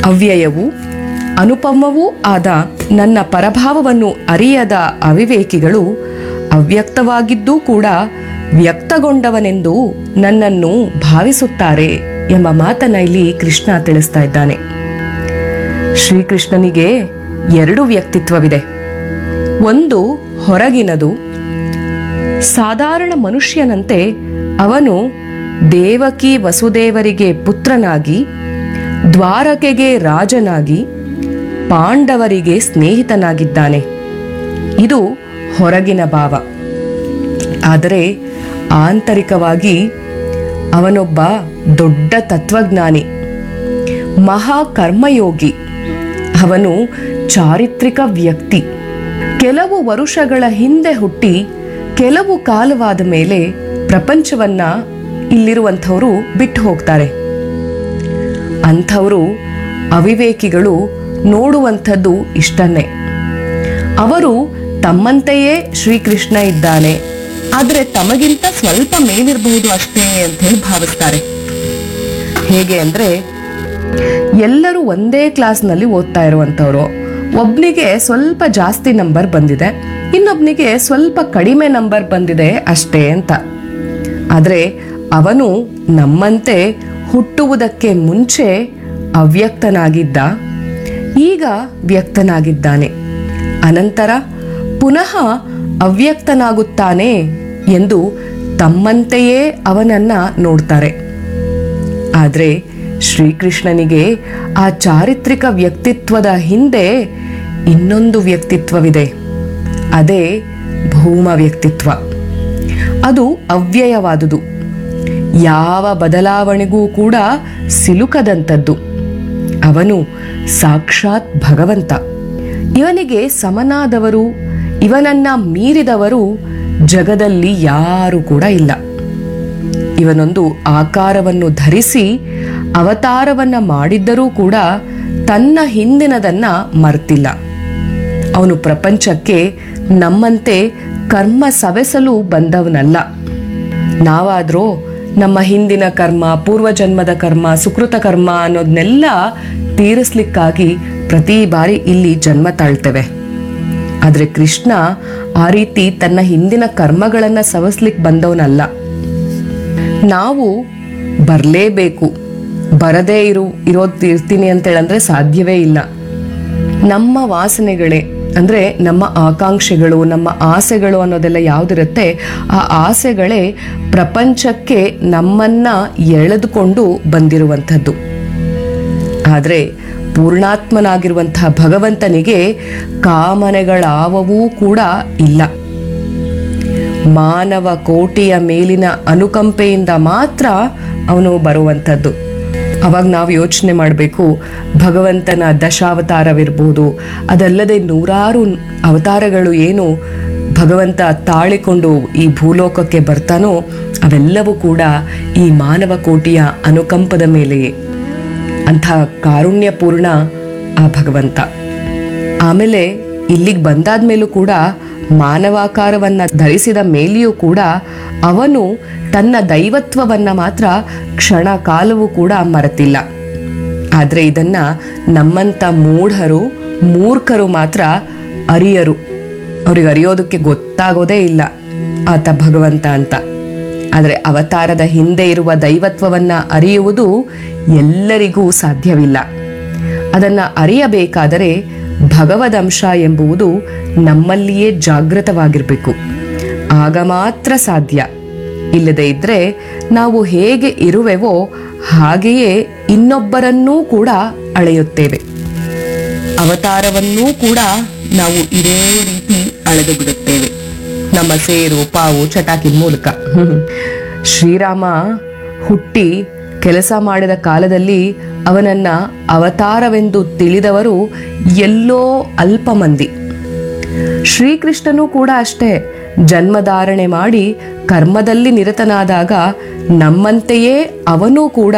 ಅವ್ಯಯವೂ ಅನುಪಮವೂ ಆದ ನನ್ನ ಪರಭಾವವನ್ನು ಅರಿಯದ ಅವಿವೇಕಿಗಳು ಅವ್ಯಕ್ತವಾಗಿದ್ದೂ ಕೂಡ ವ್ಯಕ್ತಗೊಂಡವನೆಂದು ನನ್ನನ್ನು ಭಾವಿಸುತ್ತಾರೆ ಎಂಬ ಮಾತನ್ನ ಇಲ್ಲಿ ಕೃಷ್ಣ ತಿಳಿಸ್ತಾ ಇದ್ದಾನೆ ಶ್ರೀಕೃಷ್ಣನಿಗೆ ಎರಡು ವ್ಯಕ್ತಿತ್ವವಿದೆ ಒಂದು ಹೊರಗಿನದು ಸಾಧಾರಣ ಮನುಷ್ಯನಂತೆ ಅವನು ದೇವಕಿ ವಸುದೇವರಿಗೆ ಪುತ್ರನಾಗಿ ದ್ವಾರಕೆಗೆ ರಾಜನಾಗಿ ಪಾಂಡವರಿಗೆ ಸ್ನೇಹಿತನಾಗಿದ್ದಾನೆ ಇದು ಹೊರಗಿನ ಭಾವ ಆದರೆ ಆಂತರಿಕವಾಗಿ ಅವನೊಬ್ಬ ದೊಡ್ಡ ತತ್ವಜ್ಞಾನಿ ಮಹಾ ಕರ್ಮಯೋಗಿ ಅವನು ಚಾರಿತ್ರಿಕ ವ್ಯಕ್ತಿ ಕೆಲವು ವರುಷಗಳ ಹಿಂದೆ ಹುಟ್ಟಿ ಕೆಲವು ಕಾಲವಾದ ಮೇಲೆ ಪ್ರಪಂಚವನ್ನ ಇಲ್ಲಿರುವಂಥವರು ಬಿಟ್ಟು ಹೋಗ್ತಾರೆ ಅಂಥವರು ಅವಿವೇಕಿಗಳು ನೋಡುವಂಥದ್ದು ಇಷ್ಟನ್ನೇ ಅವರು ತಮ್ಮಂತೆಯೇ ಶ್ರೀಕೃಷ್ಣ ಇದ್ದಾನೆ ಆದರೆ ತಮಗಿಂತ ಸ್ವಲ್ಪ ಮೇಲಿರಬಹುದು ಅಷ್ಟೇ ಅಂತ ಹೇಳಿ ಭಾವಿಸ್ತಾರೆ ಹೇಗೆ ಅಂದ್ರೆ ಎಲ್ಲರೂ ಒಂದೇ ಕ್ಲಾಸ್ನಲ್ಲಿ ಓದ್ತಾ ಇರುವಂಥವ್ರು ಒಬ್ನಿಗೆ ಸ್ವಲ್ಪ ಜಾಸ್ತಿ ನಂಬರ್ ಬಂದಿದೆ ಇನ್ನೊಬ್ನಿಗೆ ಸ್ವಲ್ಪ ಕಡಿಮೆ ನಂಬರ್ ಬಂದಿದೆ ಅಷ್ಟೇ ಅಂತ ಆದರೆ ಅವನು ನಮ್ಮಂತೆ ಹುಟ್ಟುವುದಕ್ಕೆ ಮುಂಚೆ ಅವ್ಯಕ್ತನಾಗಿದ್ದ ಈಗ ವ್ಯಕ್ತನಾಗಿದ್ದಾನೆ ಅನಂತರ ಪುನಃ ಅವ್ಯಕ್ತನಾಗುತ್ತಾನೆ ಎಂದು ತಮ್ಮಂತೆಯೇ ಅವನನ್ನ ನೋಡ್ತಾರೆ ಆದರೆ ಶ್ರೀಕೃಷ್ಣನಿಗೆ ಆ ಚಾರಿತ್ರಿಕ ವ್ಯಕ್ತಿತ್ವದ ಹಿಂದೆ ಇನ್ನೊಂದು ವ್ಯಕ್ತಿತ್ವವಿದೆ ಅದೇ ಭೂಮ ವ್ಯಕ್ತಿತ್ವ ಅದು ಅವ್ಯಯವಾದುದು ಯಾವ ಬದಲಾವಣೆಗೂ ಕೂಡ ಸಿಲುಕದಂಥದ್ದು ಅವನು ಸಾಕ್ಷಾತ್ ಭಗವಂತ ಇವನಿಗೆ ಸಮನಾದವರು ಇವನನ್ನ ಮೀರಿದವರು ಜಗದಲ್ಲಿ ಯಾರು ಕೂಡ ಇಲ್ಲ ಇವನೊಂದು ಆಕಾರವನ್ನು ಧರಿಸಿ ಅವತಾರವನ್ನ ಮಾಡಿದ್ದರೂ ಕೂಡ ತನ್ನ ಹಿಂದಿನದನ್ನ ಮರ್ತಿಲ್ಲ ಅವನು ಪ್ರಪಂಚಕ್ಕೆ ನಮ್ಮಂತೆ ಕರ್ಮ ಸವೆಸಲು ಬಂದವನಲ್ಲ ನಾವಾದ್ರೂ ನಮ್ಮ ಹಿಂದಿನ ಕರ್ಮ ಪೂರ್ವಜನ್ಮದ ಕರ್ಮ ಸುಕೃತ ಕರ್ಮ ಅನ್ನೋದನ್ನೆಲ್ಲ ತೀರಿಸ್ಲಿಕ್ಕಾಗಿ ಪ್ರತಿ ಬಾರಿ ಇಲ್ಲಿ ಜನ್ಮ ತಾಳ್ತೇವೆ ಆದ್ರೆ ಕೃಷ್ಣ ಆ ರೀತಿ ತನ್ನ ಹಿಂದಿನ ಕರ್ಮಗಳನ್ನ ಸವಸ್ಲಿಕ್ ಬಂದವನಲ್ಲ ನಾವು ಬರಲೇಬೇಕು ಬರದೇ ಇರು ಇರೋದ್ ಇರ್ತೀನಿ ಅಂತೇಳಂದ್ರೆ ಸಾಧ್ಯವೇ ಇಲ್ಲ ನಮ್ಮ ವಾಸನೆಗಳೇ ಅಂದ್ರೆ ನಮ್ಮ ಆಕಾಂಕ್ಷೆಗಳು ನಮ್ಮ ಆಸೆಗಳು ಅನ್ನೋದೆಲ್ಲ ಯಾವ್ದಿರುತ್ತೆ ಆ ಆಸೆಗಳೇ ಪ್ರಪಂಚಕ್ಕೆ ನಮ್ಮನ್ನ ಎಳೆದುಕೊಂಡು ಬಂದಿರುವಂಥದ್ದು ಆದರೆ ಪೂರ್ಣಾತ್ಮನಾಗಿರುವಂತಹ ಭಗವಂತನಿಗೆ ಕಾಮನೆಗಳಾವವೂ ಕೂಡ ಇಲ್ಲ ಮಾನವ ಕೋಟಿಯ ಮೇಲಿನ ಅನುಕಂಪೆಯಿಂದ ಮಾತ್ರ ಅವನು ಬರುವಂಥದ್ದು ಅವಾಗ ನಾವು ಯೋಚನೆ ಮಾಡಬೇಕು ಭಗವಂತನ ದಶಾವತಾರವಿರ್ಬೋದು ಅದಲ್ಲದೆ ನೂರಾರು ಅವತಾರಗಳು ಏನು ಭಗವಂತ ತಾಳಿಕೊಂಡು ಈ ಭೂಲೋಕಕ್ಕೆ ಬರ್ತಾನೋ ಅವೆಲ್ಲವೂ ಕೂಡ ಈ ಮಾನವ ಕೋಟಿಯ ಅನುಕಂಪದ ಮೇಲೆಯೇ ಅಂಥ ಕಾರುಣ್ಯಪೂರ್ಣ ಆ ಭಗವಂತ ಆಮೇಲೆ ಇಲ್ಲಿಗೆ ಬಂದಾದ್ಮೇಲೂ ಕೂಡ ಮಾನವಾಕಾರವನ್ನ ಧರಿಸಿದ ಮೇಲೆಯೂ ಕೂಡ ಅವನು ತನ್ನ ದೈವತ್ವವನ್ನ ಮಾತ್ರ ಕ್ಷಣ ಕಾಲವೂ ಕೂಡ ಮರೆತಿಲ್ಲ ಆದ್ರೆ ಇದನ್ನ ನಮ್ಮಂತ ಮೂಢರು ಮೂರ್ಖರು ಮಾತ್ರ ಅರಿಯರು ಅವ್ರಿಗೆ ಅರಿಯೋದಕ್ಕೆ ಗೊತ್ತಾಗೋದೇ ಇಲ್ಲ ಆತ ಭಗವಂತ ಅಂತ ಆದರೆ ಅವತಾರದ ಹಿಂದೆ ಇರುವ ದೈವತ್ವವನ್ನ ಅರಿಯುವುದು ಎಲ್ಲರಿಗೂ ಸಾಧ್ಯವಿಲ್ಲ ಅದನ್ನ ಅರಿಯಬೇಕಾದರೆ ಭಗವದಂಶ ಎಂಬುವುದು ನಮ್ಮಲ್ಲಿಯೇ ಜಾಗೃತವಾಗಿರಬೇಕು ಆಗ ಮಾತ್ರ ಸಾಧ್ಯ ಇಲ್ಲದೆ ಇದ್ರೆ ನಾವು ಹೇಗೆ ಇರುವೆವೋ ಹಾಗೆಯೇ ಇನ್ನೊಬ್ಬರನ್ನೂ ಕೂಡ ಅಳೆಯುತ್ತೇವೆ ಅವತಾರವನ್ನೂ ಕೂಡ ನಾವು ಇದೇ ರೀತಿ ಅಳೆದು ಬಿಡುತ್ತೇವೆ ನಮ್ಮ ಸೇರು ಪಾವು ಚಟಾಕಿ ಮೂಲಕ ಶ್ರೀರಾಮ ಹುಟ್ಟಿ ಕೆಲಸ ಮಾಡಿದ ಕಾಲದಲ್ಲಿ ಅವನನ್ನ ಅವತಾರವೆಂದು ತಿಳಿದವರು ಎಲ್ಲೋ ಅಲ್ಪ ಮಂದಿ ಶ್ರೀಕೃಷ್ಣನೂ ಕೂಡ ಅಷ್ಟೇ ಜನ್ಮಧಾರಣೆ ಮಾಡಿ ಕರ್ಮದಲ್ಲಿ ನಿರತನಾದಾಗ ನಮ್ಮಂತೆಯೇ ಅವನೂ ಕೂಡ